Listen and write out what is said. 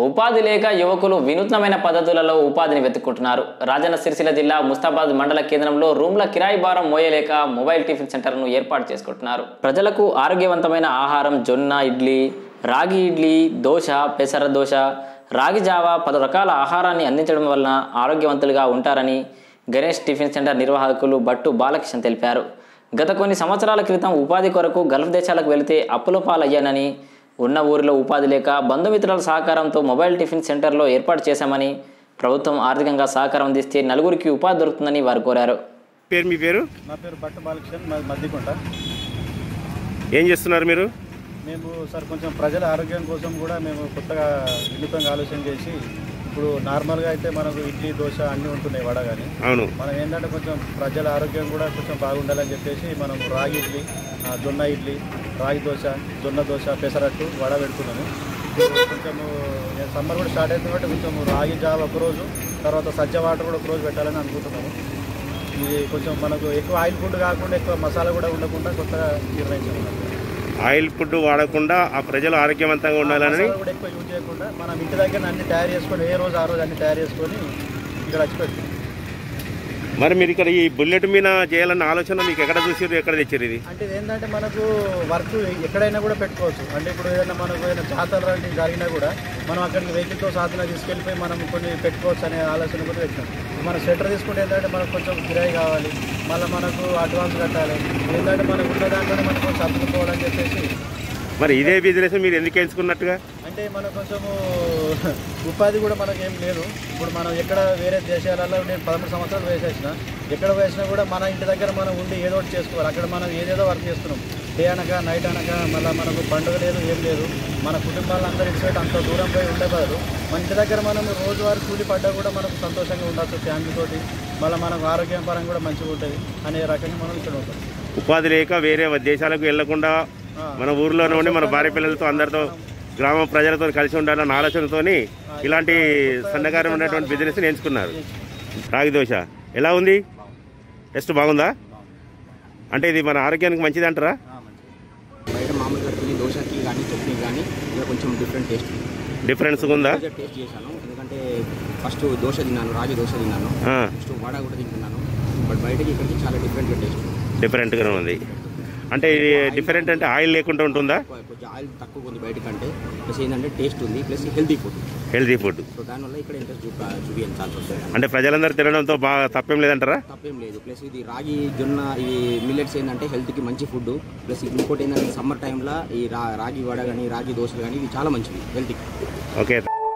ఉపాధి లేక యువకులు వినూత్నమైన పద్ధతులలో ఉపాధిని వెతుక్కుంటున్నారు రాజన్న సిరిసిల్ల జిల్లా ముస్తాబాద్ మండల కేంద్రంలో రూమ్ల కిరాయి భారం మోయలేక మొబైల్ టిఫిన్ సెంటర్ను ఏర్పాటు చేసుకుంటున్నారు ప్రజలకు ఆరోగ్యవంతమైన ఆహారం జొన్న ఇడ్లీ రాగి ఇడ్లీ దోశ పెసర దోశ రాగి జావా పలు రకాల ఆహారాన్ని అందించడం వలన ఆరోగ్యవంతులుగా ఉంటారని గణేష్ టిఫిన్ సెంటర్ నిర్వాహకులు బట్టు బాలకిషన్ తెలిపారు గత కొన్ని సంవత్సరాల క్రితం ఉపాధి కొరకు గల్ఫ్ దేశాలకు వెళితే అప్పుల పాలయ్యానని ఉన్న ఊరిలో ఉపాధి లేక బంధుమిత్రుల సహకారంతో మొబైల్ టిఫిన్ సెంటర్లో ఏర్పాటు చేశామని ప్రభుత్వం ఆర్థికంగా సహకారం అందిస్తే నలుగురికి ఉపాధి దొరుకుతుందని వారు కోరారు పేరు మీ పేరు నా పేరు భట్ట బాలకృష్ణ మాది మద్దికుంట ఏం చేస్తున్నారు మీరు మేము సార్ కొంచెం ప్రజల ఆరోగ్యం కోసం కూడా మేము కొత్తగా వినూతంగా ఆలోచన చేసి ఇప్పుడు నార్మల్గా అయితే మనకు ఇడ్లీ దోశ అన్నీ ఉంటున్నాయి వడ కానీ అవును మనం ఏంటంటే కొంచెం ప్రజల ఆరోగ్యం కూడా కొంచెం బాగుండాలని చెప్పేసి మనం రాగి ఇడ్లీ ఆ, జొన్న ఇడ్లీ రాగి దోశ జొన్న దోశ పెసరట్టు వడ పెడుతున్నాము ఇప్పుడు కొంచెము సమ్మర్ కూడా స్టార్ట్ అవుతుంది కాబట్టి కొంచెం రాగి జావ ఒకరోజు తర్వాత సజ్జ వాటర్ కూడా ఒకరోజు పెట్టాలని అనుకుంటున్నాము ఇది కొంచెం మనకు ఎక్కువ ఆయిల్ ఫుడ్ కాకుండా ఎక్కువ మసాలా కూడా ఉండకుండా కొత్తగా నిర్ణయించాము ఆయిల్ ఫుడ్ వాడకుండా ఆ ప్రజలు ఆరోగ్యవంతంగా ఉండాలని మసాలా కూడా ఎక్కువ యూజ్ చేయకుండా మనం ఇంటి దగ్గర అన్ని తయారు చేసుకొని ఏ రోజు ఆ రోజు అన్ని తయారు చేసుకొని ఇక్కడ వచ్చి పెడతాం మరి మీరు ఇక్కడ ఈ బుల్లెట్ మీద చేయాలన్న ఆలోచన మీకు ఎక్కడ చూసారు ఎక్కడ తెచ్చారు ఇది అంటే ఇది ఏంటంటే మనకు వర్క్ ఎక్కడైనా కూడా పెట్టుకోవచ్చు అంటే ఇప్పుడు ఏదైనా మనకు ఏదైనా జాతర లాంటివి జరిగినా కూడా మనం అక్కడికి వెహికల్తో సాధన తీసుకెళ్ళిపోయి మనం కొన్ని పెట్టుకోవచ్చు అనే ఆలోచన కూడా పెట్టాం మన స్వెటర్ తీసుకుంటే ఏంటంటే మనకు కొంచెం కిరాయి కావాలి మళ్ళీ మనకు అడ్వాన్స్ కట్టాలి ఏంటంటే మనకు ఉన్న దాంట్లోనే మనం కొంచెం సర్దుకోవాలని చెప్పేసి మరి ఇదే బిజినెస్ మీరు ఎందుకు ఎంచుకున్నట్టుగా అంటే మనకు కొంచెము ఉపాధి కూడా మనకి ఏం లేదు ఇప్పుడు మనం ఎక్కడ వేరే దేశాలలో నేను పదమూడు సంవత్సరాలు వేసేసిన ఎక్కడ వేసినా కూడా మన ఇంటి దగ్గర మనం ఉండి ఏదో ఒకటి చేసుకోవాలి అక్కడ మనం ఏదేదో వర్క్ చేస్తున్నాం డే అనక నైట్ అనక మళ్ళీ మనకు పండుగ లేదు ఏం లేదు మన కుటుంబాలందరూ ఇటు సైడ్ అంత దూరం పోయి ఉండే బదులు మన ఇంటి దగ్గర మనం రోజువారీ కూలి పడ్డా కూడా మనకు సంతోషంగా ఉండొచ్చు ఫ్యామిలీ తోటి మళ్ళీ మనకు ఆరోగ్యం పరంగా కూడా మంచిగా ఉంటుంది అనే రకంగా మనం ఇక్కడ ఉంటాం ఉపాధి లేక వేరే దేశాలకు వెళ్లకుండా మన ఊర్లోనే ఉండి మన భార్య పిల్లలతో అందరితో గ్రామ ప్రజలతో కలిసి ఉండాలన్న ఆలోచనతోని ఇలాంటి సన్నకారం ఉన్నటువంటి బిజినెస్ ఎంచుకున్నారు రాగి దోశ ఎలా ఉంది టెస్ట్ బాగుందా అంటే ఇది మన ఆరోగ్యానికి మంచిది అంటారా బయట మామూలుగా తిని దోశకి కానీ చట్నీ కానీ ఇక్కడ కొంచెం డిఫరెంట్ టేస్ట్ డిఫరెన్స్ ఉందా టేస్ట్ చేశాను ఎందుకంటే ఫస్ట్ దోశ తిన్నాను రాగి దోశ తిన్నాను ఆ, నెక్స్ట్ వడ కూడా తింటున్నాను బట్ బయటకి ఇక్కడికి చాలా డిఫరెంట్గా టేస్ట్ డిఫరెంట్గానే ఉంది అంటే ఇది డిఫరెంట్ అంటే ఆయిల్ లేకుండా ఉంటుందా కొంచెం ఆయిల్ తక్కువ ఉంది బయట కంటే ప్లస్ ఏంటంటే టేస్ట్ ఉంది plus healthy food healthy food so దానివల్ల ఇక్కడ ఇంట్రెస్ట్ చూప చూపించాల్సి వస్తుంది అంటే ప్రజలందరూ తినడంతో బాగా తప్పేం లేదంటారా తప్పేం లేదు ప్లస్ ఇది రాగి జొన్న ఈ మిల్లెట్స్ ఏంటంటే హెల్త్కి మంచి ఫుడ్ ప్లస్ ఇంకోటి ఏంటంటే సమ్మర్ టైంలో ఈ రా రాగి వడ కానీ రాగి దోశలు కానీ ఇవి చాలా మంచివి హెల్త్కి ఓకే